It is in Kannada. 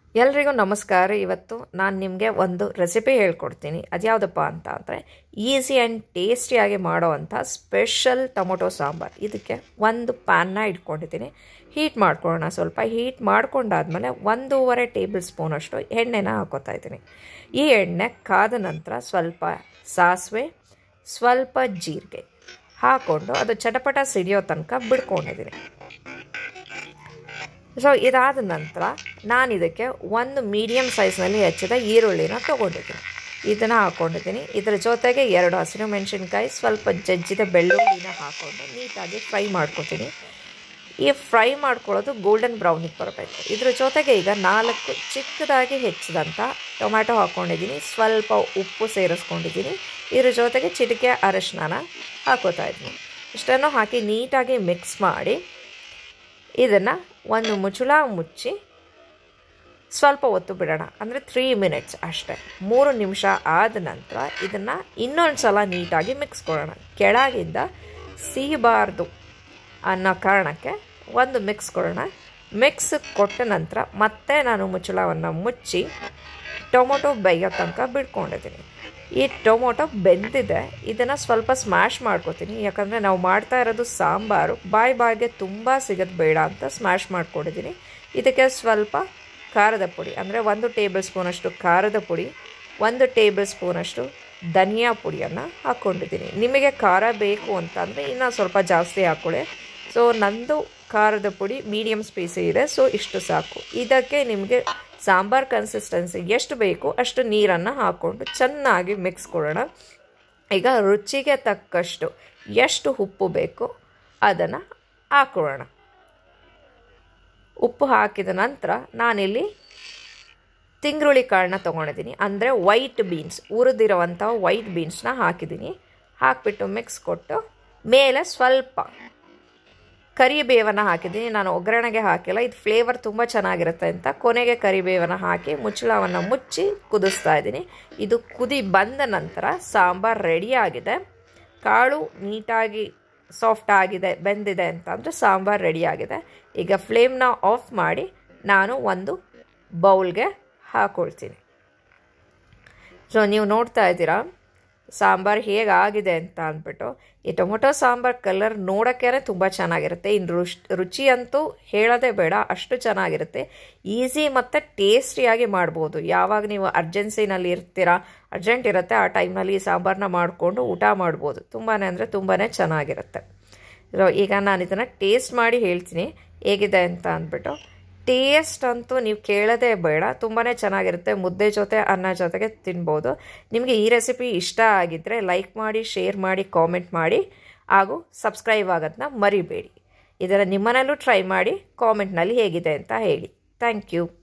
ಎಲ್ರಿಗೂ ನಮಸ್ಕಾರ ಇವತ್ತು ನಾನು ನಿಮಗೆ ಒಂದು ರೆಸಿಪಿ ಹೇಳ್ಕೊಡ್ತೀನಿ ಅದ್ಯಾವುದಪ್ಪ ಅಂತ ಅಂದರೆ ಈಸಿ ಆ್ಯಂಡ್ ಟೇಸ್ಟಿಯಾಗಿ ಮಾಡೋವಂಥ ಸ್ಪೆಷಲ್ ಟೊಮೊಟೊ ಸಾಂಬಾರು ಇದಕ್ಕೆ ಒಂದು ಪ್ಯಾನ್ನ ಇಟ್ಕೊಂಡಿದ್ದೀನಿ ಹೀಟ್ ಮಾಡ್ಕೊಳ್ಳೋಣ ಸ್ವಲ್ಪ ಹೀಟ್ ಮಾಡ್ಕೊಂಡಾದ್ಮೇಲೆ ಒಂದೂವರೆ ಟೇಬಲ್ ಸ್ಪೂನಷ್ಟು ಎಣ್ಣೆನ ಹಾಕೋತಾ ಇದ್ದೀನಿ ಈ ಎಣ್ಣೆ ಕಾದ ನಂತರ ಸ್ವಲ್ಪ ಸಾಸಿವೆ ಸ್ವಲ್ಪ ಜೀರಿಗೆ ಹಾಕ್ಕೊಂಡು ಅದು ಚಟಪಟ ಸಿಡಿಯೋ ತನಕ ಬಿಡ್ಕೊಂಡಿದ್ದೀನಿ ಸೊ ಇದಾದ ನಂತರ ನಾನು ಇದಕ್ಕೆ ಒಂದು ಮೀಡಿಯಮ್ ಸೈಜ್ನಲ್ಲಿ ಹೆಚ್ಚಿದ ಈರುಳ್ಳಿನ ತೊಗೊಂಡಿದ್ದೀನಿ ಇದನ್ನು ಹಾಕ್ಕೊಂಡಿದ್ದೀನಿ ಇದರ ಜೊತೆಗೆ ಎರಡು ಹಸಿರು ಮೆಣಸಿನ್ಕಾಯಿ ಸ್ವಲ್ಪ ಜಜ್ಜಿದ ಬೆಳ್ಳುಳ್ಳಿನ ಹಾಕ್ಕೊಂಡು ನೀಟಾಗಿ ಫ್ರೈ ಮಾಡ್ಕೊತೀನಿ ಈ ಫ್ರೈ ಮಾಡ್ಕೊಳ್ಳೋದು ಗೋಲ್ಡನ್ ಬ್ರೌನಿಗೆ ಬರಬೇಕು ಇದ್ರ ಜೊತೆಗೆ ಈಗ ನಾಲ್ಕು ಚಿಕ್ಕದಾಗಿ ಹೆಚ್ಚಿದಂಥ ಟೊಮ್ಯಾಟೊ ಹಾಕ್ಕೊಂಡಿದ್ದೀನಿ ಸ್ವಲ್ಪ ಉಪ್ಪು ಸೇರಿಸ್ಕೊಂಡಿದ್ದೀನಿ ಇದ್ರ ಜೊತೆಗೆ ಚಿಟಿಕೆ ಅರಶಿನ ಹಾಕೋತಾ ಇದ್ದೀನಿ ಇಷ್ಟನ್ನು ಹಾಕಿ ನೀಟಾಗಿ ಮಿಕ್ಸ್ ಮಾಡಿ ಇದನ್ನು ಒಂದು ಮುಚ್ಚಳ ಮುಚ್ಚಿ ಸ್ವಲ್ಪ ಹೊತ್ತು ಬಿಡೋಣ ಅಂದರೆ ತ್ರೀ ಮಿನಿಟ್ಸ್ ಅಷ್ಟೇ ಮೂರು ನಿಮಿಷ ಆದ ನಂತರ ಇದನ್ನು ಇನ್ನೊಂದು ಸಲ ನೀಟಾಗಿ ಮಿಕ್ಸ್ ಕೊಡೋಣ ಕೆಳಗಿಂದ ಸಿಹಿಬಾರ್ದು ಅನ್ನೋ ಕಾರಣಕ್ಕೆ ಒಂದು ಮಿಕ್ಸ್ ಕೊಡೋಣ ಮಿಕ್ಸ್ ಕೊಟ್ಟ ನಂತರ ಮತ್ತೆ ನಾನು ಮುಚ್ಚಳವನ್ನು ಮುಚ್ಚಿ ಟೊಮೊಟೊ ಬೇಯೋ ತನಕ ಬಿಟ್ಕೊಂಡಿದ್ದೀನಿ ಈ ಟೊಮೊಟೊ ಬೆಂದಿದೆ ಇದನ್ನು ಸ್ವಲ್ಪ ಸ್ಮ್ಯಾಶ್ ಮಾಡ್ಕೊತೀನಿ ಯಾಕಂದರೆ ನಾವು ಮಾಡ್ತಾ ಇರೋದು ಸಾಂಬಾರು ಬಾಯಿ ಬಾಯಿಗೆ ತುಂಬ ಸಿಗೋದು ಬೇಡ ಅಂತ ಸ್ಮ್ಯಾಶ್ ಮಾಡ್ಕೊಂಡಿದ್ದೀನಿ ಇದಕ್ಕೆ ಸ್ವಲ್ಪ ಖಾರದ ಪುಡಿ ಅಂದರೆ ಒಂದು ಟೇಬಲ್ ಸ್ಪೂನಷ್ಟು ಖಾರದ ಪುಡಿ ಒಂದು ಟೇಬಲ್ ಸ್ಪೂನಷ್ಟು ಧನಿಯಾ ಪುಡಿಯನ್ನು ಹಾಕ್ಕೊಂಡಿದ್ದೀನಿ ನಿಮಗೆ ಖಾರ ಬೇಕು ಅಂತಂದರೆ ಇನ್ನೂ ಸ್ವಲ್ಪ ಜಾಸ್ತಿ ಹಾಕ್ಕೊಳ್ಳಿ ಸೊ ನಂದು ಖಾರದ ಪುಡಿ ಮೀಡಿಯಮ್ ಸ್ಪೈಸಿ ಇದೆ ಸೊ ಇಷ್ಟು ಸಾಕು ಇದಕ್ಕೆ ನಿಮಗೆ ಸಾಂಬಾರ್ ಕನ್ಸಿಸ್ಟೆನ್ಸಿ ಎಷ್ಟು ಬೇಕು ಅಷ್ಟು ನೀರನ್ನು ಹಾಕ್ಕೊಂಡು ಚೆನ್ನಾಗಿ ಮಿಕ್ಸ್ ಕೊಡೋಣ ಈಗ ರುಚಿಗೆ ತಕ್ಕಷ್ಟು ಎಷ್ಟು ಉಪ್ಪು ಬೇಕು ಅದನ್ನು ಹಾಕೊಳ್ಳೋಣ ಉಪ್ಪು ಹಾಕಿದ ನಂತರ ನಾನಿಲ್ಲಿ ತಿಂಗ್ರುಳಿ ಕಾಳನ್ನ ತೊಗೊಂಡಿದ್ದೀನಿ ಅಂದರೆ ವೈಟ್ ಬೀನ್ಸ್ ಉರಿದಿರೋವಂಥ ವೈಟ್ ಬೀನ್ಸ್ನ ಹಾಕಿದ್ದೀನಿ ಹಾಕಿಬಿಟ್ಟು ಮಿಕ್ಸ್ ಕೊಟ್ಟು ಮೇಲೆ ಸ್ವಲ್ಪ ಕರಿಬೇವನ್ನು ಹಾಕಿದ್ದೀನಿ ನಾನು ಒಗ್ಗರಣೆಗೆ ಹಾಕಿಲ್ಲ ಇದು ಫ್ಲೇವರ್ ತುಂಬ ಚೆನ್ನಾಗಿರುತ್ತೆ ಅಂತ ಕೊನೆಗೆ ಕರಿಬೇವನ್ನು ಹಾಕಿ ಮುಚ್ಚಳವನ್ನು ಮುಚ್ಚಿ ಕುದಿಸ್ತಾ ಇದ್ದೀನಿ ಇದು ಕುದಿ ಬಂದ ನಂತರ ಸಾಂಬಾರು ರೆಡಿಯಾಗಿದೆ ಕಾಳು ನೀಟಾಗಿ ಸಾಫ್ಟ್ ಆಗಿದೆ ಬೆಂದಿದೆ ಅಂತ ಅಂದರೆ ಸಾಂಬಾರು ರೆಡಿಯಾಗಿದೆ ಈಗ ಫ್ಲೇಮ್ನ ಆಫ್ ಮಾಡಿ ನಾನು ಒಂದು ಬೌಲ್ಗೆ ಹಾಕ್ಕೊಳ್ತೀನಿ ಸೊ ನೀವು ನೋಡ್ತಾ ಇದ್ದೀರಾ ಸಾಂಬಾರು ಹೇಗಾಗಿದೆ ಅಂತ ಅಂದ್ಬಿಟ್ಟು ಈ ಟೊಮೊಟೊ ಸಾಂಬಾರು ಕಲರ್ ನೋಡೋಕ್ಕೇ ತುಂಬ ಚೆನ್ನಾಗಿರುತ್ತೆ ಇನ್ನು ರುಚ್ ರುಚಿ ಅಂತೂ ಹೇಳೋದೇ ಬೇಡ ಅಷ್ಟು ಚೆನ್ನಾಗಿರುತ್ತೆ ಈಸಿ ಮತ್ತು ಟೇಸ್ಟಿಯಾಗಿ ಮಾಡ್ಬೋದು ಯಾವಾಗ ನೀವು ಅರ್ಜೆನ್ಸಿನಲ್ಲಿ ಇರ್ತೀರಾ ಅರ್ಜೆಂಟ್ ಇರುತ್ತೆ ಆ ಟೈಮ್ನಲ್ಲಿ ಈ ಸಾಂಬಾರನ್ನ ಮಾಡಿಕೊಂಡು ಊಟ ಮಾಡ್ಬೋದು ತುಂಬಾ ಅಂದರೆ ತುಂಬಾ ಚೆನ್ನಾಗಿರುತ್ತೆ ಸೊ ಈಗ ನಾನು ಇದನ್ನು ಟೇಸ್ಟ್ ಮಾಡಿ ಹೇಳ್ತೀನಿ ಹೇಗಿದೆ ಅಂತ ಅಂದ್ಬಿಟ್ಟು ಟೇಸ್ಟ್ ಅಂತೂ ನೀವು ಕೇಳೋದೇ ಬೇಡ ತುಂಬಾ ಚೆನ್ನಾಗಿರುತ್ತೆ ಮುದ್ದೆ ಜೊತೆ ಅನ್ನ ಜೊತೆಗೆ ತಿನ್ಬೋದು ನಿಮಗೆ ಈ ರೆಸಿಪಿ ಇಷ್ಟ ಆಗಿದ್ದರೆ ಲೈಕ್ ಮಾಡಿ ಶೇರ್ ಮಾಡಿ ಕಾಮೆಂಟ್ ಮಾಡಿ ಹಾಗೂ ಸಬ್ಸ್ಕ್ರೈಬ್ ಆಗೋದನ್ನ ಮರಿಬೇಡಿ ಇದನ್ನು ನಿಮ್ಮನಲ್ಲೂ ಟ್ರೈ ಮಾಡಿ ಕಾಮೆಂಟ್ನಲ್ಲಿ ಹೇಗಿದೆ ಅಂತ ಹೇಳಿ ಥ್ಯಾಂಕ್ ಯು